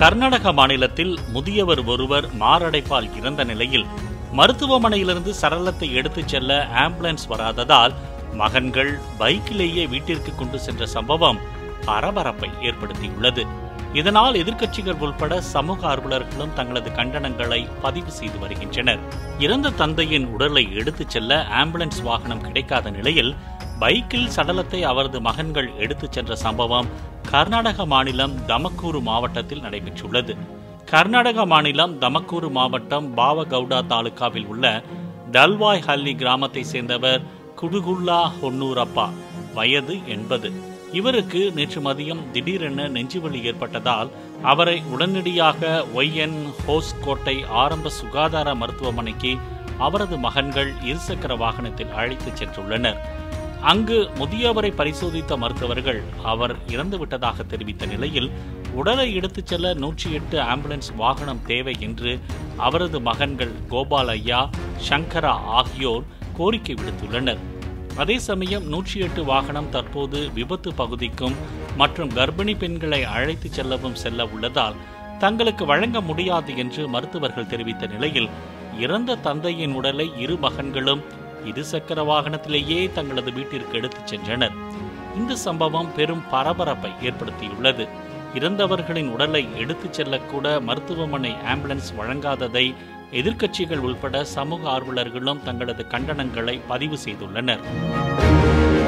கர்நாடக மாநிலத்தில் முதியவர் ஒருவர் மாரடைப்பால் இறந்த நிலையில் மருத்துவமனையிலிருந்து சடலத்தை எடுத்துச் செல்ல ஆம்புலன்ஸ் வராததால் மகன்கள் பைக்கிலேயே வீட்டிற்கு கொண்டு சென்ற சம்பவம் பரபரப்பை ஏற்படுத்தியுள்ளது இதனால் எதிர்க்கட்சிகள் உள்பட சமூக ஆர்வலர்களும் தங்களது கண்டனங்களை பதிவு செய்து வருகின்றனர் இறந்த தந்தையின் உடலை எடுத்துச் செல்ல ஆம்புலன்ஸ் வாகனம் கிடைக்காத நிலையில் பைக்கில் சடலத்தை அவரது மகன்கள் எடுத்துச் சென்ற சம்பவம் கர்நாடக மாநிலம் தமக்கூரு மாவட்டத்தில் நடைபெற்றுள்ளது கர்நாடக மாநிலம் தமக்கூரு மாவட்டம் பாவகவுடா தாலுகாவில் உள்ள டல்வாய் ஹல்லி கிராமத்தை சேர்ந்தவர் குடுகுல்லா ஹொன்னூரப்பா வயது எண்பது இவருக்கு நேற்று மதியம் திடீரென நெஞ்சுவலி ஏற்பட்டதால் அவரை உடனடியாக ஒய்என் ஹோஸ்கோட்டை ஆரம்ப சுகாதார மருத்துவமனைக்கு அவரது மகன்கள் இருசக்கர வாகனத்தில் அழைத்துச் சென்றுள்ளனர் அங்கு முதியவரை பரிசோதித்த மருத்துவர்கள் அவர் இறந்துவிட்டதாக தெரிவித்த நிலையில் உடலை எடுத்துச் செல்ல நூற்றி எட்டு ஆம்புலன்ஸ் வாகனம் தேவை என்று அவரது மகன்கள் கோபால் ஐயா சங்கரா ஆகியோர் கோரிக்கை விடுத்துள்ளனர் அதே சமயம் நூற்றி எட்டு வாகனம் தற்போது விபத்து பகுதிக்கும் மற்றும் கர்ப்பிணி பெண்களை அழைத்துச் செல்லவும் செல்ல உள்ளதால் தங்களுக்கு வழங்க முடியாது என்று மருத்துவர்கள் தெரிவித்த நிலையில் இறந்த தந்தையின் உடலை இரு மகன்களும் இருசக்கர வாகனத்திலேயே தங்களது வீட்டிற்கு எடுத்துச் சென்றனர் இந்த சம்பவம் பெரும் பரபரப்பை ஏற்படுத்தியுள்ளது இறந்தவர்களின் உடலை எடுத்துச் செல்லக்கூட மருத்துவமனை ஆம்புலன்ஸ் வழங்காததை எதிர்க்கட்சிகள் உள்பட சமூக ஆர்வலர்களும் தங்களது கண்டனங்களை பதிவு செய்துள்ளனர்